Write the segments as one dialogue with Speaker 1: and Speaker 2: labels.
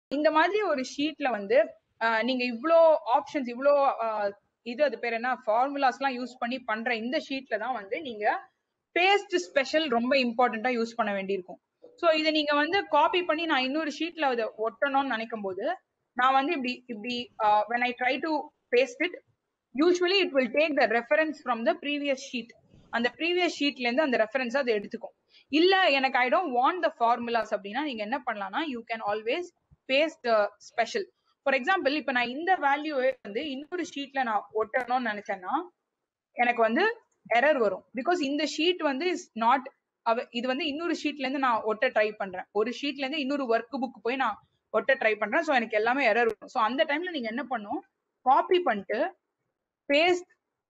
Speaker 1: இந்த மாதிரி ஒரு ஷீட்ல வந்து ஆஹ் நீங்க இவ்ளோ ஆப்ஷன்ஸ் இவ்ளோ ஆஹ் இது அது பேர் என்ன ஃபார்முலாஸ் எல்லாம் யூஸ் பண்ணி பண்ற இந்த ஷீட்ல தான் வந்து நீங்க பேஸ்ட் ஸ்பெஷல் ரொம்ப இம்பார்ட்டண்டா யூஸ் பண்ண வேண்டியிருக்கும் ஸோ இதை நீங்க வந்து காப்பி பண்ணி நான் இன்னொரு ஷீட்ல அதை ஒட்டணும்னு நினைக்கும் போது நான் வந்து இப்படி இப்படி when I try to paste it usually it will take the reference from the previous sheet அந்த ப்ரீவியஸ் ஷீட்ல இருந்து அந்த ரெஃபரன்ஸ் அது எடுத்துக்கும் இல்ல எனக்கு I don't want the formulas அப்படின்னா நீங்க என்ன பண்ணலாம்னா you can always paste special for example இப்போ நான் இந்த வேல்யூவே வந்து இன்னொரு ஷீட்ல நான் ஒட்டணும்னு நினைச்சேன்னா எனக்கு வந்து எரர் வரும் பிகாஸ் இந்த ஷீட் வந்து இஸ் நாட் அவ இது வந்து இன்னொரு ஷீட்ல இருந்து நான் ஒட்ட ட்ரை பண்றேன் ஒரு ஷீட்ல இருந்து இன்னொரு ஒர்க் புக் போய் நான் ஒட்ட ட்ரை பண்றேன் ஸோ எனக்கு எல்லாமே எரர் வரும் ஸோ அந்த டைம்ல நீங்க என்ன பண்ணும் காப்பி பண்ணிட்டு பேஸ்ட்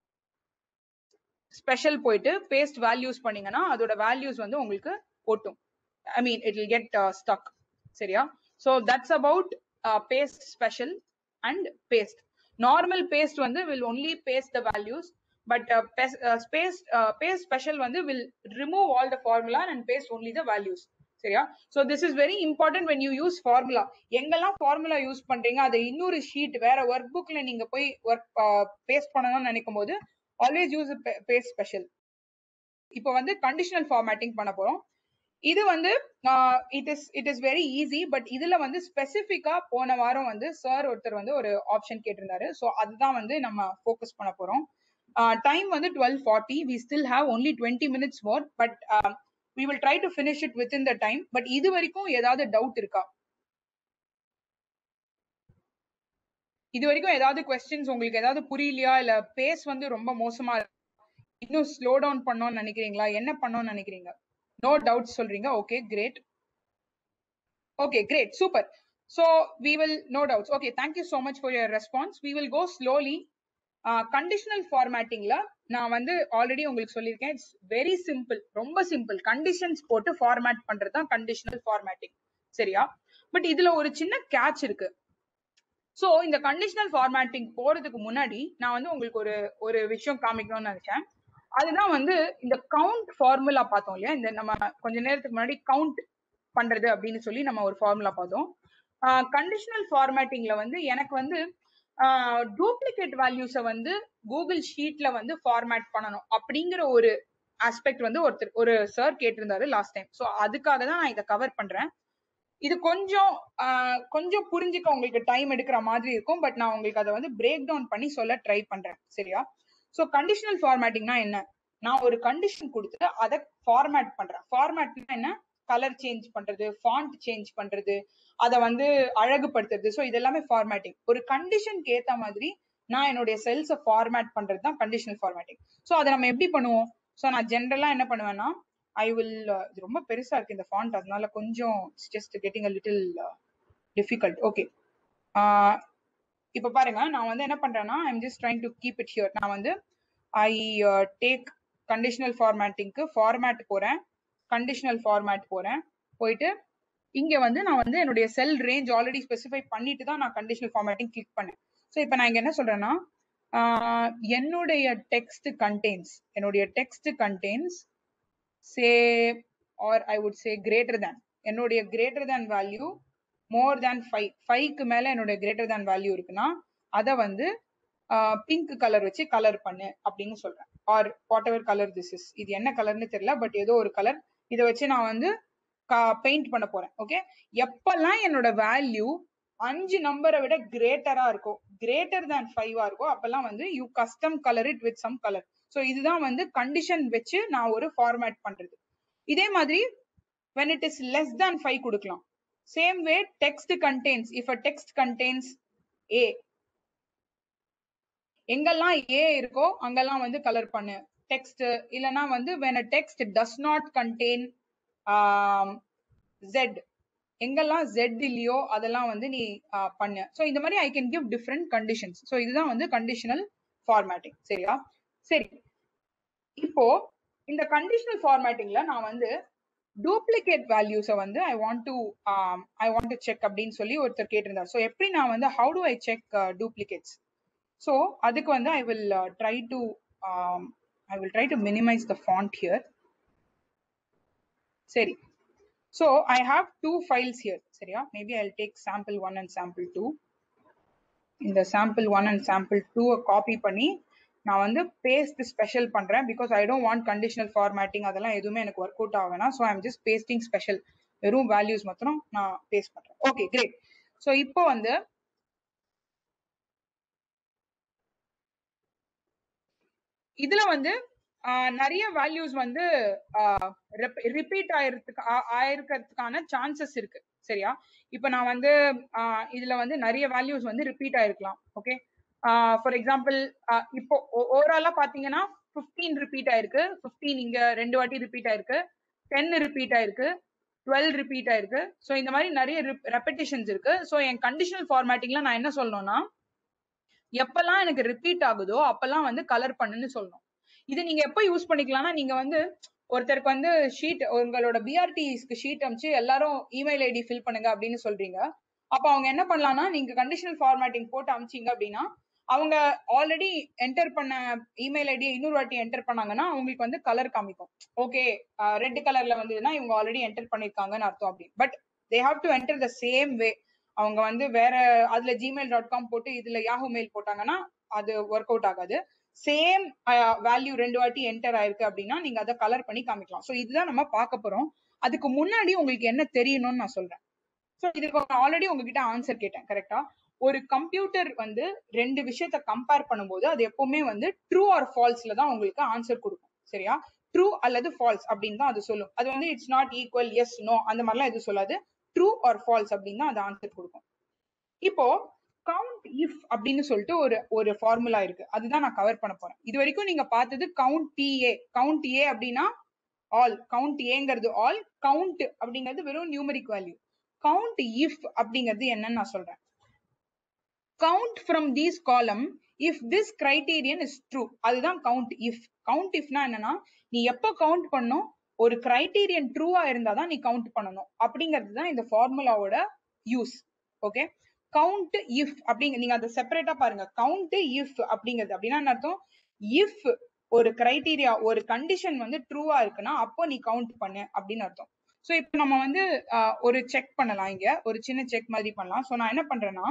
Speaker 1: ஸ்பெஷல் போயிட்டு பேஸ்ட் வேல்யூஸ் பண்ணீங்கன்னா அதோட வேல்யூஸ் வந்து உங்களுக்கு ஒட்டும் I mean it will get stuck சரியா so that's about paste special and paste normal paste வந்து will only paste the values but space paste special வந்து will remove all the formula and paste only the values சரியா so this is very important when you use formula எங்கெல்லாம் formula use பண்றீங்க அதை இன்னொரு sheet வேற work புக்ல நீங்க போய் ஒர்க் பேஸ்ட் பண்ணணும்னு நினைக்கும் போது ஆல்வேஸ் யூஸ் பேஸ்ட் ஸ்பெஷல் இப்போ வந்து கண்டிஷனல் ஃபார்மேட்டிங் பண்ண போறோம் இது வந்து it is it is very easy but இதுல வந்து ஸ்பெசிஃபிக்கா போன வாரம் வந்து சார் ஒருத்தர் வந்து ஒரு ஆப்ஷன் கேட்டிருந்தாரு ஸோ அதுதான் வந்து நம்ம ஃபோக்கஸ் பண்ண போறோம் டைம் வந்து twelve forty we still have only twenty minutes more but we will try to finish it within the time but இது வரைக்கும் ஏதாவது டவுட் இருக்கா இது வரைக்கும் ஏதாவது கொஸ்டின்ஸ் உங்களுக்கு ஏதாவது புரியலையா இல்ல பேஸ் வந்து ரொம்ப மோசமா இன்னும் ஸ்லோ டவுன் பண்ணோம்னு நினைக்கிறீங்களா என்ன பண்ணோம்னு நினைக்கிறீங்க நோ டவுட் சொல்றீங்க okay great okay great super so we will no doubts okay thank you so much for your response we will go slowly conditional ஃபார்மேட்டிங்ல நான் வந்து ஆல்ரெடி உங்களுக்கு சொல்லியிருக்கேன் இட்ஸ் வெரி சிம்பிள் ரொம்ப சிம்பிள் கண்டிஷன்ஸ் போட்டு ஃபார்மேட் பண்றது தான் கண்டிஷனல் ஃபார்மேட்டிங் சரியா பட் இதுல ஒரு சின்ன கேட்ச் இருக்கு ஸோ இந்த கண்டிஷனல் ஃபார்மேட்டிங் போறதுக்கு முன்னாடி நான் வந்து உங்களுக்கு ஒரு ஒரு விஷயம் காமிக்கணும்னு நினைச்சேன் அதுதான் வந்து இந்த கவுண்ட் ஃபார்முலா பார்த்தோம் இல்லையா இந்த நம்ம கொஞ்ச நேரத்துக்கு முன்னாடி கவுண்ட் பண்றது அப்படின்னு சொல்லி நம்ம ஒரு ஃபார்முலா பார்த்தோம் கண்டிஷனல் ஃபார்மேட்டிங்ல வந்து எனக்கு வந்து டூப்ளிகேட் வேல்யூஸை வந்து கூகுள் ஷீட்ல வந்து ஃபார்மேட் பண்ணணும் அப்படிங்கிற ஒரு ஆஸ்பெக்ட் வந்து ஒருத்தர் ஒரு சார் கேட்டிருந்தாரு லாஸ்ட் டைம் ஸோ அதுக்காக தான் நான் இதை கவர் பண்றேன் இது கொஞ்சம் கொஞ்சம் புரிஞ்சுக்க உங்களுக்கு டைம் எடுக்கிற மாதிரி இருக்கும் பட் நான் உங்களுக்கு அதை வந்து பிரேக் டவுன் பண்ணி சொல்ல ட்ரை பண்றேன் சரியா ஸோ கண்டிஷனல் ஃபார்மேட்டிங்னா என்ன நான் ஒரு கண்டிஷன் கொடுத்துட்டு அதை ஃபார்மேட் பண்றேன் ஃபார்மேட்னா என்ன கலர் சேஞ்ச் பண்றது ஃபாண்ட் சேஞ்ச் பண்றது அதை வந்து அழகுபடுத்துறது ஸோ இது எல்லாமே ஃபார்மேட்டிங் ஒரு கண்டிஷனுக்கு ஏத்த மாதிரி நான் என்னுடைய செல்ஸை ஃபார்மேட் பண்றது தான் கண்டிஷனல் ஃபார்மேட்டிங் ஸோ அதை நம்ம எப்படி பண்ணுவோம் ஸோ நான் ஜென்ரலா என்ன பண்ணுவேன்னா ஐ வில் இது ரொம்ப பெருசா இருக்கு இந்த ஃபாண்ட் அதனால கொஞ்சம் just getting a little difficult okay இப்போ பாருங்க நான் வந்து என்ன பண்றேன்னா I'm just trying to keep it here நான் வந்து ஐ டேக் கண்டிஷனல் ஃபார்மேட்டிங்க்கு ஃபார்மேட் போறேன் கண்டிஷனல் ஃபார்மேட் போறேன் போயிட்டு இங்க வந்து நான் வந்து என்னுடைய செல் ரேஞ்ச் ஆல்ரெடி ஸ்பெசிஃபை பண்ணிட்டு தான் நான் கண்டிஷனல் ஃபார்மேட்டிங் கிளிக் பண்ணேன் ஸோ இப்போ நான் இங்க என்ன சொல்றேன்னா என்னுடைய டெக்ஸ்ட் கண்டெய்ன்ஸ் என்னுடைய text contains say or I would say greater than என்னுடைய greater than value more than five ஃபைவ்க்கு மேல என்னுடைய கிரேட்டர் தேன் வேல்யூ இருக்குன்னா அதை வந்து பிங்க் கலர் வச்சு கலர் பண்ணு அப்படின்னு சொல்றேன் or whatever colour this is இது என்ன கலர்னு தெரியல பட் ஏதோ ஒரு கலர் இதை வச்சு நான் வந்து பெயிண்ட் பண்ண போறேன் ஓகே எப்பெல்லாம் என்னோட வேல்யூ அஞ்சு நம்பரை விட கிரேட்டரா இருக்கும் கிரேட்டர் தேன் ஃபைவா இருக்கும் அப்பெல்லாம் வந்து you custom colour it with some colour so இதுதான் வந்து கண்டிஷன் வச்சு நான் ஒரு ஃபார்மேட் பண்றது இதே மாதிரி when it is less than 5 கொடுக்கலாம் same way text contains if a text contains A எங்கெல்லாம் ஏ இருக்கோ அங்கெல்லாம் வந்து கலர் பண்ணு டெக்ஸ்ட் இல்லனா வந்து when a text does not contain z எங்கெல்லாம் z இல்லையோ அதெல்லாம் வந்து நீ பண்ணு ஸோ இந்த மாதிரி I can give different conditions so இதுதான் வந்து கண்டிஷனல் ஃபார்மேட்டிங் சரியா சரி இப்போ இந்த கண்டிஷனல் ஃபார்மேட்டிங்ல நான் வந்து டூப்ளிகேட் வேல்யூஸை வந்து I want to I want to check அப்படின்னு சொல்லி ஒருத்தர் கேட்டிருந்தார் ஸோ எப்படி நான் வந்து how to I check duplicates so அதுக்கு வந்து I will try to I will try to minimise the font here சரி So I have two files here. சரியா? Maybe I'll take sample one and sample two. இந்த sample one and sample two copy பண்ணி நான் வந்து paste special பண்றேன் because I don't want conditional formatting அதெல்லாம் எதுவுமே எனக்கு ஒர்க் அவுட் ஆகணும் so I'm just pasting special வெறும் values மாத்திரம் நான் paste பண்றேன் okay great so இப்போ வந்து இதுல வந்து ஆஹ் நிறைய வேல்யூஸ் வந்து ரிப்பீட் ஆயிருக்கிறதுக்கு ஆ- ஆயிருக்கிறதுக்கான சான்சஸ் இருக்கு சரியா இப்போ நான் வந்து ஆஹ் இதுல வந்து நிறைய வேல்யூஸ் வந்து ரிப்பீட் ஆயிருக்கலாம் ஓகே ஃபார் எக்ஸாம்பிள் இப்போ ஓவராலா பாத்தீங்கன்னா 15 ரிப்பீட் ஆயிருக்கு 15 இங்க ரெண்டு வாட்டி ரிப்பீட் ஆயிருக்கு டென் ரிப்பீட் ஆயிருக்கு டுவெல் ரிப்பீட் ஆயிருக்கு ஸோ இந்த மாதிரி நிறைய ரெப்படிஷன்ஸ் இருக்கு ஸோ என் கண்டிஷனல் ஃபார்மேட்டிங்ல நான் என்ன சொல்லணும்னா எப்பெல்லாம் எனக்கு ரிப்பீட் ஆகுதோ அப்பெல்லாம் வந்து கலர் பண்ணுன்னு சொல்லணும் இது நீங்க எப்போ யூஸ் பண்ணிக்கலாம்னா நீங்க வந்து ஒருத்தருக்கு வந்து ஷீட் உங்களோட பிஆர்டிஸ்க்கு ஷீட் அமிச்சு எல்லாரும் இமெயில் ஐடி ஃபில் பண்ணுங்க அப்படின்னு சொல்றீங்க அப்ப அவங்க என்ன பண்ணலாம்னா நீங்க கண்டிஷனல் ஃபார்மேட்டிங் போட்டு அமிச்சிங்க அப்படின்னா அவங்க ஆல்ரெடி என்டர் பண்ண இமெயில் ஐடியை இன்னொரு வாட்டி என்டர் பண்ணாங்கன்னா அவங்களுக்கு வந்து கலர் காமிக்கும் ஓகே ரெட் கலர்ல வந்ததுன்னா இவங்க ஆல்ரெடி என்டர் பண்ணிருக்காங்கன்னு அர்த்தம் அப்படி but they have to enter the same way அவங்க வந்து வேற அதுல ஜிமெயில் டாட் காம் போட்டு இதுல யாஹூ மெயில் போட்டாங்கன்னா அது ஒர்க் அவுட் ஆகாது சேம் வேல்யூ ரெண்டு வாட்டி என்டர் ஆயிருக்கு அப்படின்னா நீங்க அதை கலர் பண்ணி காமிக்கலாம் ஸோ இதுதான் நம்ம பார்க்க போறோம் அதுக்கு முன்னாடி உங்களுக்கு என்ன தெரியணும்னு நான் சொல்றேன் ஸோ இதுக்கு ஆல்ரெடி உங்ககிட்ட ஆன்சர் கேட்டேன் கரெக்டா ஒரு கம்ப்யூட்டர் வந்து ரெண்டு விஷயத்த கம்பேர் பண்ணும்போது அது எப்பவுமே வந்து ட்ரூ ஆர் ஃபால்ஸ்ல தான் உங்களுக்கு ஆன்சர் கொடுக்கும் சரியா ட்ரூ அல்லது ஃபால்ஸ் அப்படின்னு தான் அது சொல்லும் அது வந்து it's not equal yes no அந்த மாதிரிலாம் எதுவும் சொல்லாது ட்ரூ ஆர் ஃபால்ஸ் அப்படின்னு தான் அது ஆன்சர் கொடுக்கும் இப்போ கவுண்ட் இஃப் அப்படின்னு சொல்லிட்டு ஒரு ஒரு ஃபார்முலா இருக்கு அதுதான் நான் கவர் பண்ண போறேன் இது வரைக்கும் நீங்க பார்த்தது கவுண்ட் டிஏ கவுண்ட் ஏ அப்படின்னா ஆல் கவுண்ட் ஏங்கிறது ஆல் கவுண்ட் அப்படிங்கிறது வெறும் நியூமரிக் வேல்யூ கவுண்ட் இஃப் அப்படிங்கிறது என்னன்னு நான் சொல்றேன் count from these column if this criterion is true அதுதான் கவுண்ட் இஃப் கவுண்ட் இஃப்னா என்னன்னா நீ எப்போ கவுண்ட் பண்ணும் ஒரு கிரைட்டீரியன் ட்ரூவா இருந்தாதான் நீ கவுண்ட் பண்ணணும் அப்படிங்கிறது தான் இந்த ஃபார்முலாவோட யூஸ் ஓகே கவுண்ட் இஃப் அப்படிங்க நீங்க அதை செப்பரேட்டா பாருங்க கவுண்ட் இஃப் அப்படிங்கிறது அப்படின்னா என்ன அர்த்தம் இஃப் ஒரு கிரைட்டீரியா ஒரு கண்டிஷன் வந்து ட்ரூவா இருக்குன்னா அப்போ நீ கவுண்ட் பண்ணு அப்படின்னு அர்த்தம் ஸோ இப்போ நம்ம வந்து ஆஹ், ஒரு செக் பண்ணலாம் இங்க ஒரு சின்ன செக் மாதிரி பண்ணலாம் ஸோ நான் என்ன பண்றேன்னா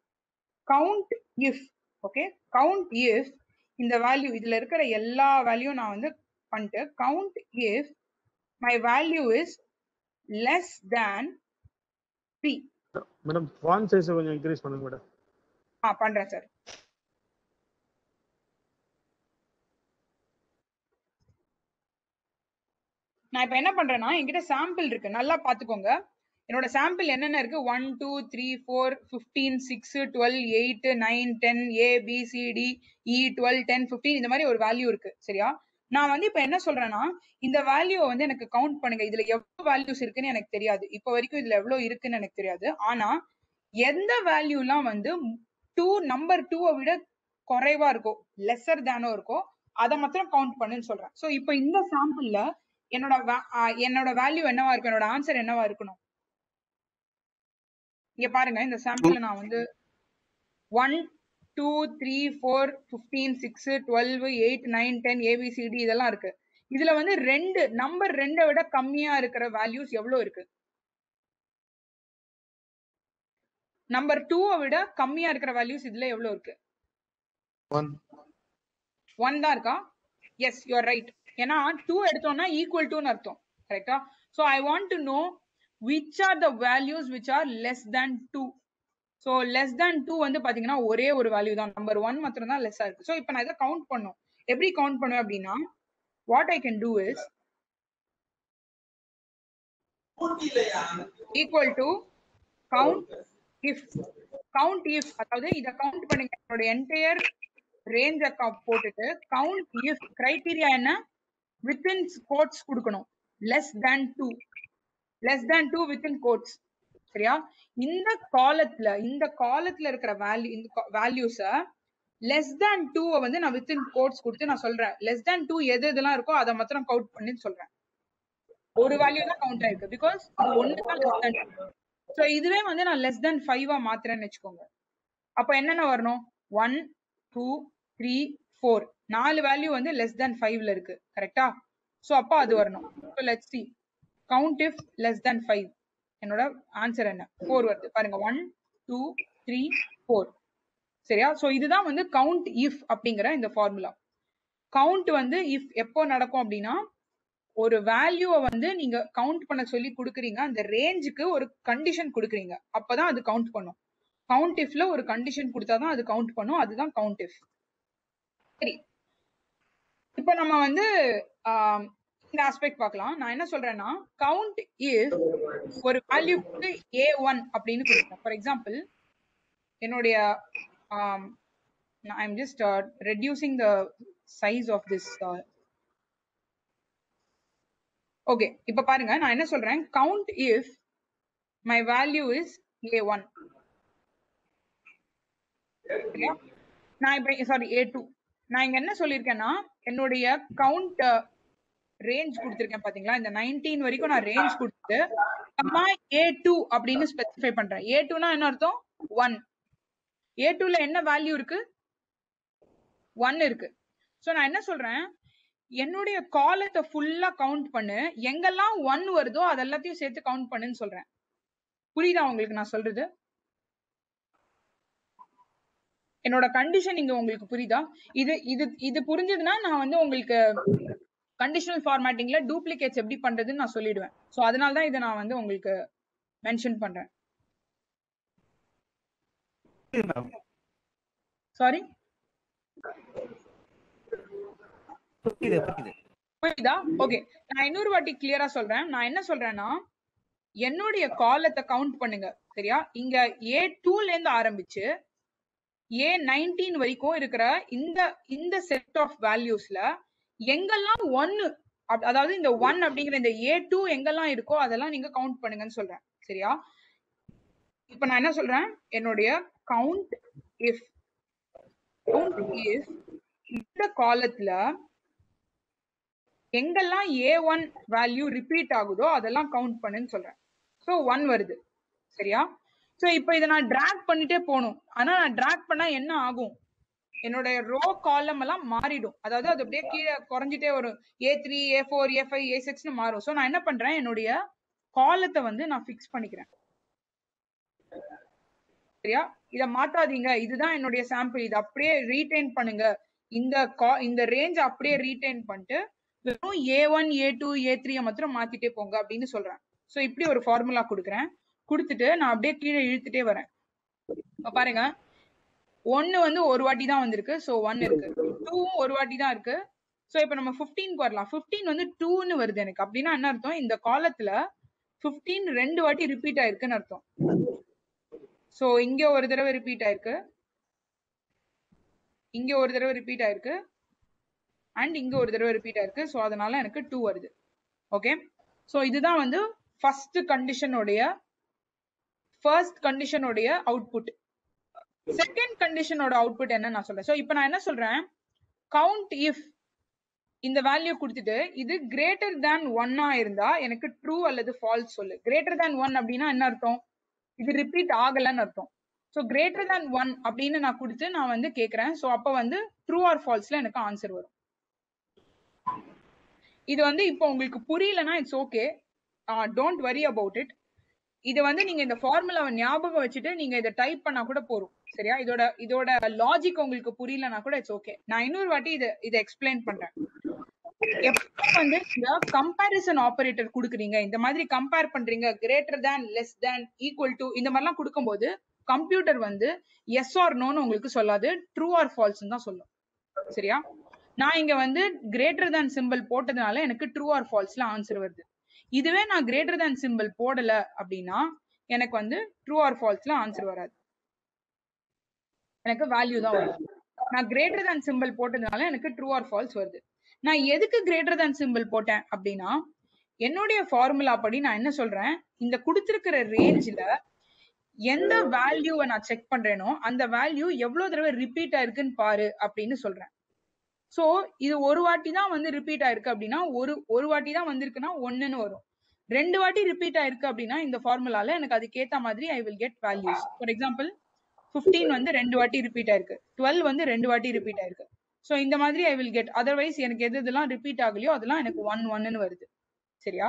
Speaker 1: count if okay count if இந்த வேல்யூ இதுல இருக்கிற எல்லா வேல்யூ நான் வந்து பண்ணிட்டு count if my value is less than three
Speaker 2: madam font size கொஞ்சம் இன்க்ரீஸ் பண்ணுங்க மேடம்
Speaker 1: ஆ பண்றேன் சார் நான் இப்ப என்ன பண்றேன்னா என்கிட்ட சாம்பிள் இருக்கு நல்லா பாத்துக்கோங்க என்னோட சாம்பிள் என்னென்ன இருக்கு one two three four fifteen six twelve eight nine ten A B C D E twelve ten fifteen இந்த மாதிரி ஒரு வேல்யூ இருக்கு சரியா நான் வந்து இப்ப என்ன சொல்றேன்னா இந்த வேல்யூ வந்து எனக்கு கவுண்ட் பண்ணுங்க இதுல எவ்வளவு வேல்யூஸ் இருக்குன்னு எனக்கு தெரியாது இப்போ வரைக்கும் இதுல எவ்வளவு இருக்குன்னு எனக்கு தெரியாது ஆனா எந்த வேல்யூலாம் வந்து டூ நம்பர் டூவை விட குறைவா இருக்கோ லெஸர் தேனோ இருக்கோ அதை மாத்திரம் கவுண்ட் பண்ணுன்னு சொல்றேன் சோ இப்போ இந்த சாம்பிள்ல என்னோட va- ஆ, என்னோட வேல்யூ என்னவா இருக்கும் என்னோட ஆன்சர் என்னவா இருக்கணும் இங்க பாருங்க இந்த சாம்பிள்ல நான் வந்து one two three four fifteen six twelve eight nine ten A B C D இதெல்லாம் இருக்கு இதுல வந்து ரெண்டு நம்பர் ரெண்டை விட கம்மியா இருக்கிற வேல்யூஸ் எவ்வளவு இருக்கு நம்பர் டூவை விட கம்மியா இருக்கிற வேல்யூஸ் இதுல எவ்வளவு இருக்கு
Speaker 2: ஒன்
Speaker 1: ஒன் தான் இருக்கா எஸ் யூஆர் ரைட் ஏன்னா டூ எடுத்தோம்னா ஈக்குவல் டுன்னு அர்த்தம் கரெக்டா so I want to know which are the values which are less than two so less than two வந்து பாத்தீங்கன்னா ஒரே ஒரு வேல்யூ தான் நம்பர் ஒன் மாத்திரம் தான் லெஸ்ஸா இருக்கு ஸோ இப்போ நான் இதை கவுண்ட் பண்ணும் எப்படி கவுண்ட் பண்ணுவேன் அப்படின்னா what I can do is equal to count if count if அதாவது இத கவுண்ட் பண்ணுங்க என்னோட என்டையர் ரேஞ்ச போட்டுட்டு கவுண்ட் இஃப் கிரைட்டீரியா என்ன வித்தின் கோட்ஸ் கொடுக்கணும் less than two less than two within quotes சரியா இந்த காலத்துல இந்த காலத்துல இருக்கிற வேல்யூ இந்த வேல்யூஸ லெஸ் தேன் டூவை வந்து நான் வித்தின் கோட்ஸ் கொடுத்து நான் சொல்றேன் லெஸ் தேன் டூ எது எதெல்லாம் இருக்கோ அதை மாத்திரம் கவுண்ட் பண்ணி சொல்றேன் ஒரு வேல்யூ தான் கவுண்ட் ஆயிருக்கு பிகாஸ் ஒன்னு தான் லெஸ் தேன் ஸோ இதுவே வந்து நான் லெஸ் தேன் ஃபைவா மாத்துறேன்னு வச்சுக்கோங்க அப்ப என்னென்ன வரணும் ஒன் டூ த்ரீ ஃபோர் நாலு வேல்யூ வந்து லெஸ் தேன் ஃபைவ்ல இருக்கு கரெக்டா ஸோ அப்போ அது வரணும் so let's see count if less than five என்னோட ஆன்சர் என்ன ஃபோர் வருது பாருங்க ஒன் டூ த்ரீ ஃபோர் சரியா சோ இதுதான் வந்து கவுண்ட் இஃப் அப்படிங்கிற இந்த ஃபார்முலா கவுண்ட் வந்து இஃப் எப்போ நடக்கும் அப்படின்னா ஒரு வேல்யூவை வந்து நீங்க கவுண்ட் பண்ண சொல்லி கொடுக்குறீங்க அந்த ரேஞ்சுக்கு ஒரு கண்டிஷன் கொடுக்குறீங்க அப்பதான் அது கவுண்ட் பண்ணும் கவுண்ட் இஃப்ல ஒரு கண்டிஷன் கொடுத்தாதான் அது கவுண்ட் பண்ணும் அதுதான் கவுண்ட் இஃப் சரி இப்போ நம்ம வந்து ஆம், இந்த ஆஸ்பெக்ட் பார்க்கலாம் நான் என்ன சொல்றேன்னா கவுண்ட் இஃப் ஒரு வேல்யூக்கு ஏ ஒன் அப்படின்னு கொடுக்குறேன் ஃபார் எக்ஸாம்பிள் என்னுடைய I am just reducing the size of this okay இப்ப பாருங்க நான் என்ன சொல்றேன் count if my value is A one நான் இப்ப சாரி ஏ டூ நான் இங்க என்ன சொல்லியிருக்கேன்னா என்னுடைய கவுண்ட் ரேஞ்ச் கொடுத்திருக்கேன் பாத்தீங்களா இந்த 19 வரைக்கும் நான் ரேஞ்ச் கொடுத்து அம்மா ஏ டூ அப்படின்னு ஸ்பெசிஃபை பண்றேன் ஏ டூனா என்ன அர்த்தம் ஒன் ஏ டூல என்ன வேல்யூ இருக்கு ஒன் இருக்கு சோ நான் என்ன சொல்றேன் என்னுடைய காலத்தை ஃபுல்லா கவுண்ட் பண்ணு எங்கெல்லாம் ஒன் வருதோ அது எல்லாத்தையும் சேர்த்து கவுண்ட் பண்ணுன்னு சொல்றேன் புரியுதா உங்களுக்கு நான் சொல்றது என்னோட கண்டிஷன் இங்க உங்களுக்கு புரியுதா இது இது இது புரிஞ்சதுன்னா நான் வந்து உங்களுக்கு கண்டிஷனல் ஃபார்மேட்டிங்ல டூப்ளிகேட்ஸ் எப்படி பண்றதுன்னு நான் சொல்லிடுவேன் சோ அதனால தான் இதை நான் வந்து உங்களுக்கு மென்ஷன் பண்றேன்
Speaker 3: புரியுது மேம்
Speaker 1: சாரி
Speaker 3: புரியுது புரியுது
Speaker 1: புரியுதா ஓகே நான் இன்னொரு வாட்டி கிளியரா சொல்றேன் நான் என்ன சொல்றேன்னா என்னுடைய காலத்தை கவுண்ட் பண்ணுங்க சரியா இங்க ஏ டூல இருந்து ஆரம்பிச்சு ஏ நைன்டீன் வரைக்கும் இருக்கிற இந்த இந்த செட் ஆஃப் வேல்யூஸ்ல எங்கெல்லாம் ஒன்னு அதாவது இந்த ஒன் அப்படிங்கிற இந்த ஏ டூ எங்கெல்லாம் இருக்கோ அதெல்லாம் நீங்க கவுண்ட் பண்ணுங்கன்னு சொல்றேன் சரியா இப்ப நான் என்ன சொல்றேன் என்னுடைய கவுண்ட் இஃப் கவுண்ட் இஃப் இந்த காலத்துல எங்கெல்லாம் ஏ ஒன் வேல்யூ ரிப்பீட் ஆகுதோ அதெல்லாம் கவுண்ட் பண்ணுன்னு சொல்றேன் ஸோ ஒன் வருது சரியா ஸோ இப்போ இதை நான் டிராக் பண்ணிட்டே போகணும் ஆனா நான் டிராக் பண்ணா என்ன ஆகும் என்னோட ரோ காலம் எல்லாம் மாறிடும் அதாவது அது அப்படியே கீழே குறைஞ்சிட்டே வரும் A three A four A five A சிக்ஸ்னு மாறும் ஸோ நான் என்ன பண்றேன் என்னுடைய காலத்தை வந்து நான் ஃபிக்ஸ் பண்ணிக்கிறேன் சரியா இத மாத்தாதீங்க இதுதான் என்னுடைய சாம்பிள் இது அப்படியே ரீடைன் பண்ணுங்க இந்த கா- இந்த ரேஞ்ச் அப்படியே ரீடைன் பண்ணிட்டு வெறும் A one A two A three மாத்திரம் மாத்திட்டே போங்க அப்படின்னு சொல்றேன் சோ இப்படி ஒரு ஃபார்முலா கொடுக்குறேன் கொடுத்துட்டு நான் அப்படியே கீழே இழுத்துட்டே வரேன் இப்ப பாருங்க ஒன்னு வந்து ஒரு வாட்டி தான் வந்திருக்கு சோ ஒன் இருக்கு டூவும் ஒரு வாட்டி தான் இருக்கு சோ இப்ப நம்ம 15 வரலாம் 15 வந்து டூன்னு வருது எனக்கு அப்படின்னா என்ன அர்த்தம் இந்த காலத்துல 15 ரெண்டு வாட்டி ரிப்பீட் ஆயிருக்குன்னு அர்த்தம் சோ இங்க ஒரு தடவை ரிப்பீட் ஆயிருக்கு இங்க ஒரு தடவை ரிப்பீட் ஆயிருக்கு அண்ட் இங்க ஒரு தடவை ரிப்பீட் ஆயிருக்கு சோ அதனால எனக்கு டூ வருது ஓகே சோ இதுதான் வந்து ஃபர்ஸ்ட் கண்டிஷனுடைய ஃபர்ஸ்ட் கண்டிஷனுடைய அவுட்புட் செகண்ட் கண்டிஷனோட அவுட்புட் என்ன நான் சொல்றேன் சோ இப்போ நான் என்ன சொல்றேன் கவுண்ட் இஃப் இந்த வேல்யூ கொடுத்துட்டு இது கிரேட்டர் தேன் ஒன்னா இருந்தா எனக்கு ட்ரூ அல்லது ஃபால்ஸ் சொல்லு கிரேட்டர் தேன் ஒன் அப்படின்னா என்ன அர்த்தம் இது ரிப்பீட் ஆகலன்னு அர்த்தம் ஸோ கிரேட்டர் தேன் ஒன் அப்படின்னு நான் கொடுத்து நான் வந்து கேட்கறேன் ஸோ அப்போ வந்து ட்ரூ ஆர் ஃபால்ஸ்ல எனக்கு ஆன்சர் வரும் இது வந்து இப்போ உங்களுக்கு புரியலனா it's okay don't worry about it இது வந்து நீங்க இந்த ஃபார்முலாவை ஞாபகம் வச்சுட்டு நீங்க இதை டைப் பண்ணா கூட போதும் சரியா இதோட இதோட லாஜிக் உங்களுக்கு புரியலனா கூட இட்ஸ் ஓகே நான் இன்னொரு வாட்டி இதை இதை எக்ஸ்பிளைன் பண்றேன் எப்போ வந்து இந்த கம்பேரிசன் ஆபரேட்டர் கொடுக்குறீங்க இந்த மாதிரி கம்பேர் பண்றீங்க greater than less than equal to இந்த மாதிரிலாம் கொடுக்கும்போது கம்ப்யூட்டர் வந்து எஸ் ஆர் நோன்னு உங்களுக்கு சொல்லாது ட்ரூ ஆர் ஃபால்ஸ் தான் சொல்லும் சரியா நான் இங்க வந்து கிரேட்டர் தேன் சிம்பிள் போட்டதுனால எனக்கு ட்ரூ ஆர் ஃபால்ஸ்ல ஆன்சர் வருது இதுவே நான் கிரேட்டர் தேன் சிம்பிள் போடல அப்படின்னா எனக்கு வந்து ட்ரூ ஆர் ஃபால்ஸ்ல ஆன்சர் வராது எனக்கு வேல்யூ தான் வரும் நான் கிரேட்டர் தேன் சிம்பிள் போட்டதுனால எனக்கு ட்ரூ ஆர் ஃபால்ஸ் வருது நான் எதுக்கு கிரேட்டர் தேன் சிம்பிள் போட்டேன் அப்படின்னா என்னுடைய ஃபார்முலா படி நான் என்ன சொல்றேன் இந்த கொடுத்திருக்கிற ரேஞ்சில எந்த வேல்யூவை நான் செக் பண்றேனோ அந்த வேல்யூ எவ்வளவு தடவை ரிப்பீட் ஆயிருக்குன்னு பாரு அப்படின்னு சொல்றேன் சோ இது ஒரு வாட்டி தான் வந்து ரிப்பீட் ஆயிருக்கு அப்படின்னா ஒரு ஒரு வாட்டி தான் வந்திருக்குன்னா ஒண்ணுன்னு வரும் ரெண்டு வாட்டி ரிப்பீட் ஆயிருக்கு அப்படின்னா இந்த ஃபார்முலால எனக்கு அதுக்கேத்த மாதிரி I will get values for example 15 வந்து ரெண்டு வாட்டி ரிப்பீட் ஆயிருக்கு 12 வந்து ரெண்டு வாட்டி ரிப்பீட் ஆயிருக்கு சோ இந்த மாதிரி ஐ வில் கெட் அதர்வைஸ் எனக்கு எது இதெல்லாம் ரிப்பீட் ஆகலையோ அதெல்லாம் எனக்கு ஒன் ஒன்னு வருது சரியா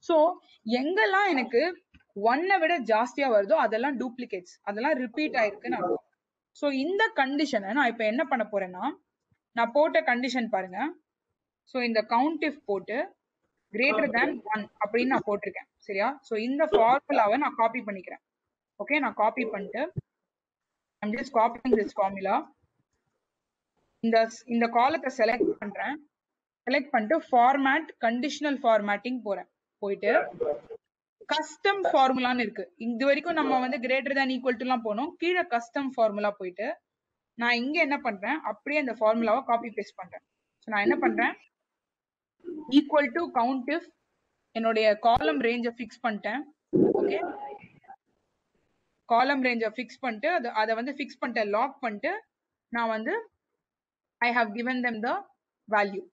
Speaker 1: ஸோ எங்கெல்லாம் எனக்கு ஒன்னை விட ஜாஸ்தியா வருதோ அதெல்லாம் டூப்ளிகேட்ஸ் அதெல்லாம் ரிப்பீட் ஆயிருக்குன்னு அர்த்தம் ஸோ இந்த கண்டிஷனை நான் இப்போ என்ன பண்ண போறேன்னா நான் போட்ட கண்டிஷன் பாருங்க ஸோ இந்த கவுண்ட் இஃப் போட்டு கிரேட்டர் தேன் ஒன் அப்படின்னு நான் போட்டிருக்கேன் சரியா ஸோ இந்த ஃபார்முலாவை நான் காப்பி பண்ணிக்கிறேன் ஓகே நான் காப்பி பண்ணிட்டு I'm just copying this formula இந்த இந்த காலத்தை செலக்ட் பண்றேன் செலக்ட் பண்ணிட்டு ஃபார்மேட் கண்டிஷனல் ஃபார்மேட்டிங் போறேன் போயிட்டு கஸ்டம் ஃபார்முலான்னு இருக்கு இது வரைக்கும் நம்ம வந்து கிரேட்டர் தேன் ஈக்குவல் டுலாம் போனோம் கீழே கஸ்டம் ஃபார்முலா போயிட்டு நான் இங்க என்ன பண்றேன் அப்படியே அந்த ஃபார்முலாவை காப்பி பேஸ்ட் பண்றேன் ஸோ நான் என்ன பண்றேன் ஈக்குவல் டு கவுண்ட் இஃப் என்னுடைய காலம் ரேஞ்சை ஃபிக்ஸ் பண்ணிட்டேன் ஓகே காலம் ரேஞ்சை ஃபிக்ஸ் பண்ணிட்டு அது அதை வந்து ஃபிக்ஸ் பண்ணிட்டேன் லாக் பண்ணிட்டு நான் வந்து I have given them the value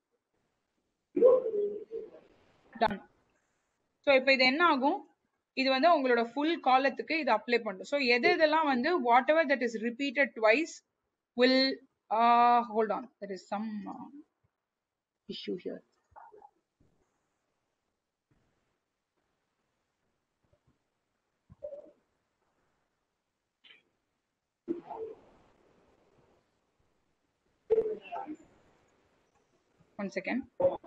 Speaker 1: done so இப்போ இது என்ன ஆகும் இது வந்து உங்களோட ஃபுல் காலத்துக்கு இது அப்ளை பண்ணும் ஸோ எது இதெல்லாம் வந்து whatever that is repeated twice will hold on that is some issue here one second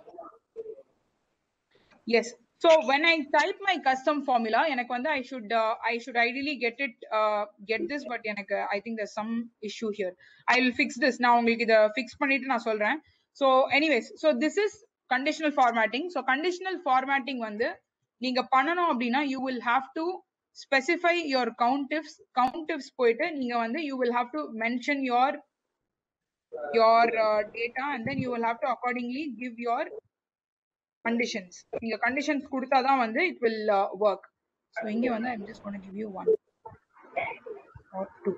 Speaker 1: yes so when i type my custom formula எனக்கு வந்து i should uh, i should ideally get it uh, get this but எனக்கு i think there's some issue here i will fix this நான் உங்களுக்கு இத fix பண்ணிட்டு நான் சொல்றேன் so anyways so this is conditional formatting so conditional formatting வந்து நீங்க பண்ணணும் அப்படின்னா you will have to specify your countifs countifs போயிட்டு நீங்க வந்து you will have to mention your your uh, data and then you will have to accordingly give your conditions நீங்க conditions கொடுத்தாதான் வந்து it will uh, work so இங்க வந்து i'm just going to give you one or two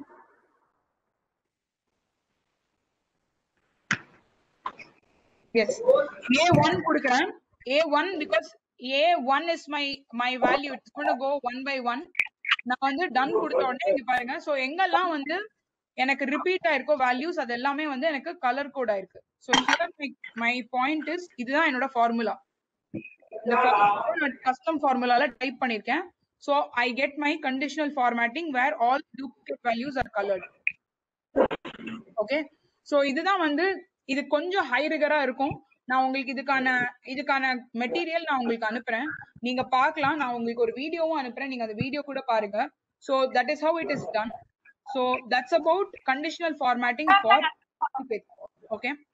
Speaker 1: yes a1 கொடுக்கிறேன் a1 because a1 is my my value it's going to go one by one நான் வந்து ton கொடுத்த உடனே இங்க பாருங்க so எங்கெல்லாம் வந்து எனக்கு ரிப்பீட் ஆயிருக்கோ வேல்யூஸ் அது எல்லாமே வந்து எனக்கு கலர் கோட் ஆயிருக்கு so here my my point is இதுதான் என்னோட ஃபார்முலா இந்த நான் கஸ்டம் ஃபார்முலால டைப் பண்ணிருக்கேன் so I get my conditional formatting where all duplicate values are coloured okay so இதுதான் வந்து இது கொஞ்சம் ஹை ரிகரா இருக்கும் நான் உங்களுக்கு இதுக்கான இதுக்கான மெட்டீரியல் நான் உங்களுக்கு அனுப்புறேன் நீங்க பார்க்கலாம் நான் உங்களுக்கு ஒரு வீடியோவும் அனுப்புறேன் நீங்க அந்த வீடியோ கூட பாருங்க so that is how it is done So that's about conditional formatting for okay